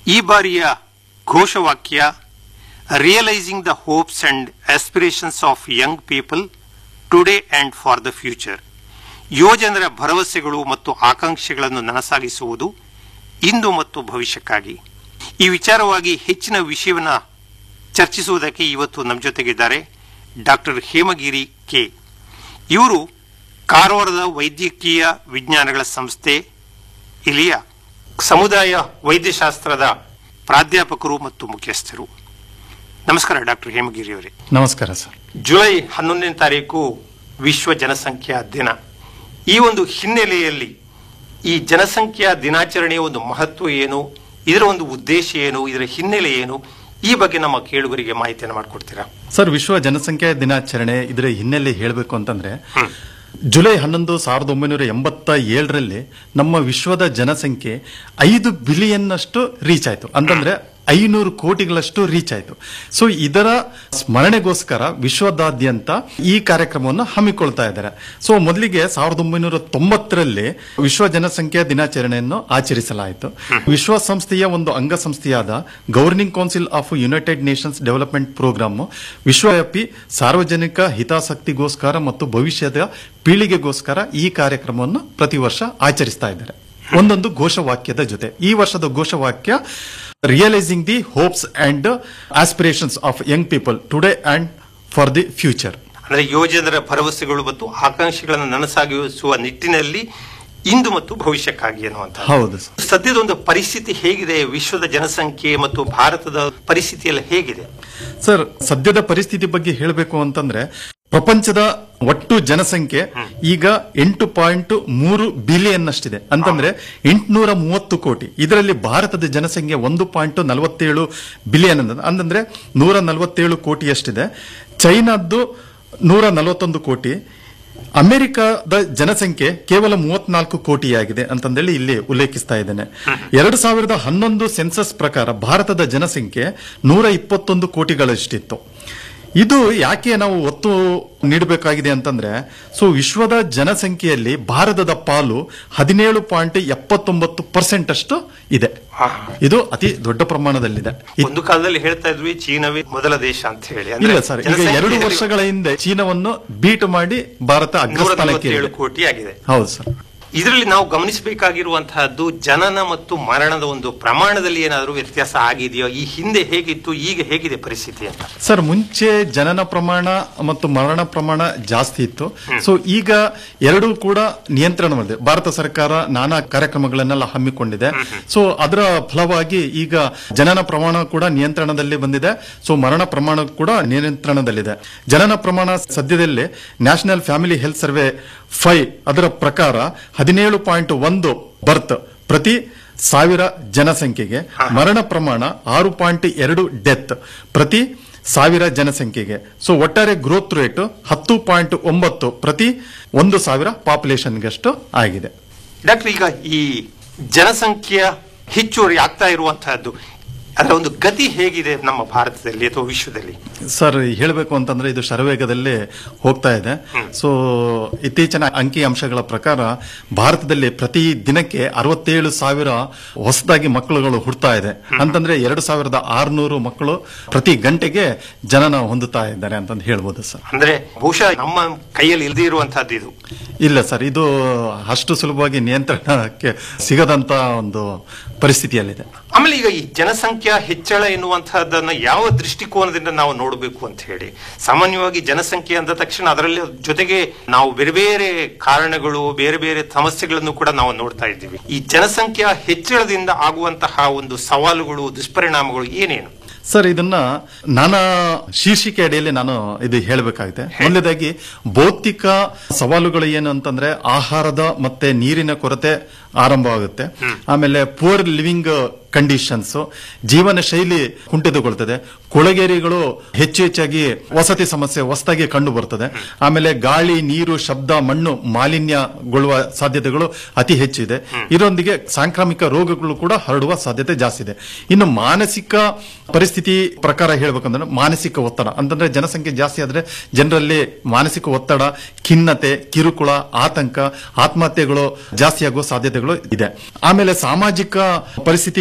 ಈ ಬಾರಿಯ ಘೋಷವಾಕ್ಯ realising the hopes and aspirations of young people today and for the future ಯುವಜನರ ಭರವಸೆಗಳು ಮತ್ತು ಆಕಾಂಕ್ಷೆಗಳನ್ನು ನನಸಾಗಿಸುವುದು ಇಂದು ಮತ್ತು ಭವಿಷ್ಯಕ್ಕಾಗಿ ಈ ವಿಚಾರವಾಗಿ ಹೆಚ್ಚಿನ ವಿಷಯವನ್ನು ಚರ್ಚಿಸುವುದಕ್ಕೆ ಇವತ್ತು ನಮ್ಮ ಜೊತೆಗಿದ್ದಾರೆ ಡಾಕ್ಟರ್ ಹೇಮಗಿರಿ ಕೆ ಇವರು ಕಾರವಾರದ ವೈದ್ಯಕೀಯ ವಿಜ್ಞಾನಗಳ ಸಂಸ್ಥೆ ಇಲ್ಲಿಯ ಸಮುದಾಯ ವೈದ್ಯಶಾಸ್ತ್ರದ ಪ್ರಾಧ್ಯಾಪಕರು ಮತ್ತು ಮುಖ್ಯಸ್ಥರು ನಮಸ್ಕಾರ ಡಾಕ್ಟರ್ ಹೇಮಗಿರಿ ಅವರೇ ನಮಸ್ಕಾರ ಸರ್ ಜುಲೈ ಹನ್ನೊಂದನೇ ತಾರೀಕು ವಿಶ್ವ ಜನಸಂಖ್ಯಾ ದಿನ ಈ ಒಂದು ಹಿನ್ನೆಲೆಯಲ್ಲಿ ಈ ಜನಸಂಖ್ಯಾ ದಿನಾಚರಣೆಯ ಒಂದು ಮಹತ್ವ ಏನು ಇದರ ಒಂದು ಉದ್ದೇಶ ಏನು ಇದರ ಹಿನ್ನೆಲೆ ಏನು ಈ ಬಗ್ಗೆ ನಮ್ಮ ಕೇಳುಗರಿಗೆ ಮಾಹಿತಿಯನ್ನು ಮಾಡಿಕೊಡ್ತೀರಾ ಸರ್ ವಿಶ್ವ ಜನಸಂಖ್ಯಾ ದಿನಾಚರಣೆ ಇದರ ಹಿನ್ನೆಲೆ ಹೇಳಬೇಕು ಅಂತಂದ್ರೆ ಜುಲೈ ಹನ್ನೊಂದು ಸಾವಿರದ ಒಂಬೈನೂರ ಎಂಬತ್ತ ಏಳರಲ್ಲಿ ನಮ್ಮ ವಿಶ್ವದ ಜನಸಂಖ್ಯೆ ಐದು ಬಿಲಿಯನ್ ಅಷ್ಟು ರೀಚ್ ಆಯ್ತು ಅಂತಂದ್ರೆ ಐನೂರು ಕೋಟಿಗಳಷ್ಟು ರೀಚ್ ಆಯ್ತು ಸೊ ಇದರ ಸ್ಮರಣೆಗೋಸ್ಕರ ವಿಶ್ವದಾದ್ಯಂತ ಈ ಕಾರ್ಯಕ್ರಮವನ್ನು ಹಮ್ಮಿಕೊಳ್ತಾ ಇದ್ದಾರೆ ಸೊ ಮೊದಲಿಗೆ ಸಾವಿರದ ಒಂಬೈನೂರ ತೊಂಬತ್ತರಲ್ಲಿ ವಿಶ್ವ ಜನಸಂಖ್ಯಾ ದಿನಾಚರಣೆಯನ್ನು ಆಚರಿಸಲಾಯಿತು ವಿಶ್ವಸಂಸ್ಥೆಯ ಒಂದು ಅಂಗಸಂಸ್ಥೆಯಾದ governing council of United Nations development programme ವಿಶ್ವವ್ಯಾಪಿ ಸಾರ್ವಜನಿಕ ಹಿತಾಸಕ್ತಿಗೋಸ್ಕರ ಮತ್ತು ಭವಿಷ್ಯದ ಪೀಳಿಗೆಗೋಸ್ಕರ ಈ ಕಾರ್ಯಕ್ರಮವನ್ನು ಪ್ರತಿ ವರ್ಷ ಆಚರಿಸ್ತಾ ಇದ್ದಾರೆ ಒಂದೊಂದು ಘೋಷವಾಕ್ಯದ ಜೊತೆ ಈ ವರ್ಷದ ಘೋಷವಾಕ್ಯ realising the hopes and aspirations of young people today and for the future ಅಂದರೆ ಯುವಜನರ ಭರವಸೆಗಳು ಮತ್ತು ಆಕಾಂಕ್ಷೆಗಳನ್ನು ನನಸಾಗಿಸುವ ನಿಟ್ಟಿನಲ್ಲಿ ಇಂದು ಮತ್ತು ಭವಿಷ್ಯಕ್ಕಾಗಿ ಅನ್ನುವಂಥ ಹೌದು ಸರ್. ಸದ್ಯದ ಒಂದು ಪರಿಸ್ಥಿತಿ ಹೇಗಿದೆ ವಿಶ್ವದ ಜನಸಂಖ್ಯೆ ಮತ್ತು ಭಾರತದ ಪರಿಸ್ಥಿತಿ ಎಲ್ಲ ಹೇಗಿದೆ ಸರ್ ಸದ್ಯದ ಪರಿಸ್ಥಿತಿ ಬಗ್ಗೆ ಹೇಳಬೇಕು ಅಂತಂದ್ರೆ ಪ್ರಪಂಚದ ಒಟ್ಟು ಜನಸಂಖ್ಯೆ ಈಗ ಎಂಟು ಪಾಯಿಂಟ್ ಮೂರು ಬಿಲಿಯನ್ ಅಷ್ಟಿದೆ ಅಂತಂದ್ರೆ ಎಂಟುನೂರ ಮೂವತ್ತು ಕೋಟಿ ಇದರಲ್ಲಿ ಭಾರತದ ಜನಸಂಖ್ಯೆ ಒಂದು ಪಾಯಿಂಟ್ ನಲವತ್ತೇಳು ಬಿಲಿಯನ್ ಅಂತ ಅಂತಂದ್ರೆ ನೂರ ನಲವತ್ತೇಳು ಕೋಟಿಯಷ್ಟಿದೆ ಚೈನಾದ್ದು ನೂರ ನಲವತ್ತೊಂದು ಕೋಟಿ ಅಮೆರಿಕದ ಜನಸಂಖ್ಯೆ ಕೇವಲ ಮೂವತ್ನಾಲ್ಕು ಕೋಟಿಯಾಗಿದೆ ಅಂತಂದೇಳಿ ಇಲ್ಲಿ ಉಲ್ಲೇಖಿಸ್ತಾ ಇದ್ದೇನೆ ಎರಡು ಸಾವಿರದ ಹನ್ನೊಂದು ಸೆನ್ಸಸ್ ಪ್ರಕಾರ ಭಾರತದ ಜನಸಂಖ್ಯೆ ನೂರ ಇಪ್ಪತ್ತೊಂದು ಕೋಟಿಗಳಷ್ಟಿತ್ತು ಇದು ಯಾಕೆ ನಾವು ಒತ್ತು ನೀಡಬೇಕಾಗಿದೆ ಅಂತಂದ್ರೆ ಸೊ ವಿಶ್ವದ ಜನಸಂಖ್ಯೆಯಲ್ಲಿ ಭಾರತದ ಪಾಲು ಹದಿನೇಳು ಪಾಯಿಂಟ್ ಎಪ್ಪತ್ತೊಂಬತ್ತು ಪರ್ಸೆಂಟ್ ಅಷ್ಟು ಇದೆ ಇದು ಅತಿ ದೊಡ್ಡ ಪ್ರಮಾಣದಲ್ಲಿದೆ ಇ- ಒಂದು ಕಾಲದಲ್ಲಿ ಹೇಳ್ತಾ ಇದ್ವಿ ಚೀನವೇ ಮೊದಲ ದೇಶ ಅಂತ ಹೇಳಿ ಅಂದ್ರೆ ಇಲ್ಲ ಸರ್ ಈಗ ಎರಡು ಜನಸಂಖ್ಯೆಯಲ್ಲಿ ವರ್ಷಗಳ ಹಿಂದೆ ಚೀನಾವನ್ನು ಬೀಟ್ ಮಾಡಿ ಭಾರತ ನೂರ ಅಗ್ರಸ್ಥಾನಕ್ಕೆ ನಲವತ್ತೇಳು ಏರಿದೆ. ಕೋಟಿ ಆಗಿದೆ ಹೌದು ಸರ್ ಇದರಲ್ಲಿ ನಾವು ಗಮನಿಸಬೇಕಾಗಿರುವಂತಹದ್ದು ಜನನ ಮತ್ತು ಮರಣದ ಒಂದು ಪ್ರಮಾಣದಲ್ಲಿ ಏನಾದರೂ ವ್ಯತ್ಯಾಸ ಆಗಿದೆಯೋ ಈ ಹಿಂದೆ ಹೇಗಿತ್ತು ಈಗ ಹೇಗಿದೆ ಪರಿಸ್ಥಿತಿ ಅಂತ ಸರ್ ಮುಂಚೆ ಜನನ ಪ್ರಮಾಣ ಮತ್ತು ಮರಣ ಪ್ರಮಾಣ ಜಾಸ್ತಿ ಇತ್ತು ಸೊ ಈಗ ಎರಡೂ ಕೂಡ ನಿಯಂತ್ರಣ ಮಾಡಿದೆ ಭಾರತ ಸರ್ಕಾರ ನಾನಾ ಕಾರ್ಯಕ್ರಮಗಳನ್ನೆಲ್ಲ ಹಮ್ಮಿಕೊಂಡಿದೆ ಸೊ ಅದರ ಫಲವಾಗಿ ಈಗ ಜನನ ಪ್ರಮಾಣ ಕೂಡ ನಿಯಂತ್ರಣದಲ್ಲಿ ಬಂದಿದೆ ಸೊ ಮರಣ ಪ್ರಮಾಣ ಕೂಡ ನಿಯಂತ್ರಣದಲ್ಲಿದೆ ಜನನ ಪ್ರಮಾಣ ಸದ್ಯದಲ್ಲಿ national family health survey five ಅದರ ಪ್ರಕಾರ ಹದಿನೇಳು ಪಾಯಿಂಟ್ ಒಂದು ಬರ್ತ್ ಪ್ರತಿ ಸಾವಿರ ಜನಸಂಖ್ಯೆಗೆ ಮರಣ ಪ್ರಮಾಣ ಆರು ಪಾಯಿಂಟ್ ಎರಡು ಡೆತ್ ಪ್ರತಿ ಸಾವಿರ ಜನಸಂಖ್ಯೆಗೆ ಸೊ ಒಟ್ಟಾರೆ ಗ್ರೋತ್ ರೇಟ್ ಹತ್ತು ಪಾಯಿಂಟ್ ಒಂಬತ್ತು ಪ್ರತಿ ಒಂದು ಸಾವಿರ ಪಾಪ್ಯುಲೇಷನ್ಗಷ್ಟು ಆಗಿದೆ ಡಾಕ್ಟರ್ ಈಗ ಈ ಜನಸಂಖ್ಯೆಯ ಹೆಚ್ಚುವರಿ ಆಗ್ತಾ ಇರುವಂತಹದ್ದು ಅದರ ಒಂದು ಗತಿ ಹೇಗಿದೆ ನಮ್ಮ ಭಾರತದಲ್ಲಿ ಅಥವಾ ವಿಶ್ವದಲ್ಲಿ ಸರ್ ಹೇಳಬೇಕು ಅಂತಂದ್ರೆ ಇದು ಶರವೇಗದಲ್ಲಿ ಹೋಗ್ತಾ ಇದೆ ಸೊ ಇತ್ತೀಚಿನ ಅಂಕಿ ಅಂಶಗಳ ಪ್ರಕಾರ ಭಾರತದಲ್ಲಿ ಪ್ರತಿ ದಿನಕ್ಕೆ ಅರವತ್ತೇಳು ಸಾವಿರ ಹೊಸದಾಗಿ ಮಕ್ಕಳುಗಳು ಹುಡ್ತಾ ಇದೆ ಅಂತಂದ್ರೆ ಎರಡು ಸಾವಿರದ ಆರುನೂರು ಮಕ್ಕಳು ಪ್ರತಿ ಗಂಟೆಗೆ ಜನನ ಹೊಂದುತ್ತಾ ಇದ್ದಾರೆ ಅಂತಂದು ಹೇಳ್ಬೋದು ಸರ್ ಅಂದ್ರೆ ಬಹುಶಃ ನಮ್ಮ ಕೈಯಲ್ಲಿ ಇಲ್ಲದೆ ಇರುವಂತಹದ್ದು ಇದು ಇಲ್ಲ ಸರ್ ಇದು ಅಷ್ಟು ಸುಲಭವಾಗಿ ನಿಯಂತ್ರಣಕ್ಕೆ ಸಿಗದಂತ ಒಂದು ಪರಿಸ್ಥಿತಿಯಲ್ಲಿದೆ ಆಮೇಲೆ ಈಗ ಈ ಜನಸಂಖ್ಯಾ ಹೆಚ್ಚಳ ಎನ್ನುವಂತಹದ್ದನ್ನ ಯಾವ ದೃಷ್ಟಿಕೋನದಿಂದ ನಾವು ನೋಡಬೇಕು ಅಂತ ಹೇಳಿ ಸಾಮಾನ್ಯವಾಗಿ ಜನಸಂಖ್ಯೆ ಅಂದ ತಕ್ಷಣ ಅದರಲ್ಲಿ ಜೊತೆಗೆ ನಾವು ಬೇರೆ ಬೇರೆ ಕಾರಣಗಳು ಬೇರೆ ಬೇರೆ ಸಮಸ್ಯೆಗಳನ್ನು ಕೂಡ ನಾವು ನೋಡ್ತಾ ಇದ್ದೀವಿ ಈ ಜನಸಂಖ್ಯಾ ಹೆಚ್ಚಳದಿಂದ ಆಗುವಂತಹ ಒಂದು ಸವಾಲುಗಳು ದುಷ್ಪರಿಣಾಮಗಳು ಏನೇನು ಸರ್ ಇದನ್ನ ನಾನಾ ಶೀರ್ಷಿಕೆ ಅಡಿಯಲ್ಲಿ ನಾನು ಇದು ಹೇಳಬೇಕಾಗಿದೆ ಮೊದಲನೇದಾಗಿ ಭೌತಿಕ ಸವಾಲುಗಳು ಏನು ಅಂತಂದ್ರೆ ಆಹಾರದ ಮತ್ತೆ ನೀರಿನ ಕೊರತೆ ಆರಂಭವಾಗುತ್ತೆ ಆಮೇಲೆ ಪೂರ್ ಲಿವಿಂಗ್ ಕಂಡೀಷನ್ಸ್ ಜೀವನ ಶೈಲಿ ಕುಂಠಿತಗೊಳ್ತದೆ ಕೊಳಗೇರಿಗಳು ಹೆಚ್ಚು ಹೆಚ್ಚಾಗಿ ವಸತಿ ಸಮಸ್ಯೆ ಹೊಸದಾಗಿ ಕಂಡು ಬರ್ತದೆ ಆಮೇಲೆ ಗಾಳಿ ನೀರು ಶಬ್ದ ಮಣ್ಣು ಮಾಲಿನ್ಯಗೊಳ್ಳುವ ಸಾಧ್ಯತೆಗಳು ಅತಿ ಹೆಚ್ಚಿದೆ ಇದರೊಂದಿಗೆ ಸಾಂಕ್ರಾಮಿಕ ರೋಗಗಳು ಕೂಡ ಹರಡುವ ಸಾಧ್ಯತೆ ಜಾಸ್ತಿ ಇದೆ ಇನ್ನು ಮಾನಸಿಕ ಪರಿಸ್ಥಿತಿ ಪ್ರಕಾರ ಹೇಳ್ಬೇಕಂದ್ರೆ ಮಾನಸಿಕ ಒತ್ತಡ ಅಂತಂದ್ರೆ ಜನಸಂಖ್ಯೆ ಜಾಸ್ತಿ ಆದ್ರೆ ಜನರಲ್ಲಿ ಮಾನಸಿಕ ಒತ್ತಡ ಖಿನ್ನತೆ ಕಿರುಕುಳ ಆತಂಕ ಆತ್ಮಹತ್ಯೆಗಳು ಜಾಸ್ತಿ ಆಗುವ ಸಾಧ್ಯತೆಗಳು ಇದೆ ಆಮೇಲೆ ಸಾಮಾಜಿಕ ಪರಿಸ್ಥಿತಿ